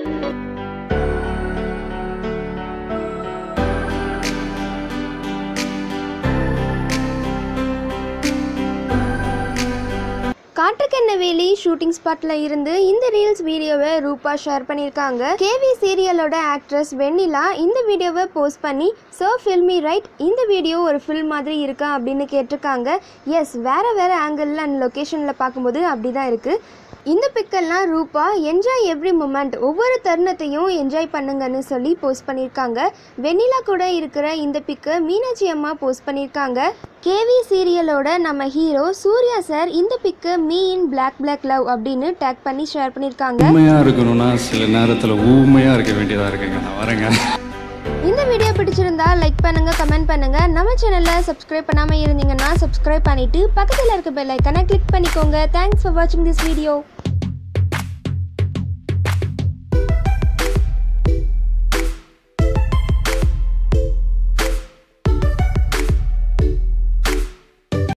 காற்றுக்கென்ன வேலி ஷூட்டிங் ஸ்பாட்ல இருந்து இந்த ரீல்ஸ் வீடியோவை ரூபா ஷேர் பண்ணியிருக்காங்க கேவி சீரியலோட ஆக்ட்ரஸ் வெண்ணிலா இந்த வீடியோவை போஸ்ட் பண்ணி சோ ஃபில்மி ரைட் இந்த வீடியோ ஒரு ஃபில்ம் மாதிரி இருக்கா அப்படின்னு கேட்டிருக்காங்க எஸ் வேற வேற ஆங்கிள் அண்ட் லொக்கேஷனில் பார்க்கும்போது அப்படி தான் இருக்குது இந்த பிக்கெல்லாம் ரூபா என்ஜாய் எவ்ரி மூமெண்ட் ஒவ்வொரு தருணத்தையும் என்ஜாய் பண்ணுங்கன்னு சொல்லி போஸ்ட் பண்ணியிருக்காங்க வெண்ணிலா கூட இருக்கிற இந்த பிக்கை மீனாட்சி அம்மா போஸ்ட் பண்ணியிருக்காங்க கேவி சீரியலோட நம்ம ஹீரோ சூர்யா சார் இந்த பிக்கை me in black black love அப்படின்னு டேக் பண்ணி ஷேர் பண்ணியிருக்காங்க உண்மையா இருக்கணும்னா சில நேரத்துல ஊமையா இருக்க வேண்டியதா இருக்குங்க நான் வரேங்க இந்த வீடியோ பிடிச்சிருந்தா லைக் பண்ணுங்க கமெண்ட் பண்ணுங்க நம்ம சேனலை சப்ஸ்கிரைப் பண்ணாமல் இருந்தீங்கன்னா சப்ஸ்கிரைப் பண்ணிட்டு பக்கத்தில் இருக்க பெல் ஐக்கனை கிளிக் பண்ணிக்கோங்க தேங்க்ஸ் ஃபார் வாட்சிங் திஸ் வீடியோ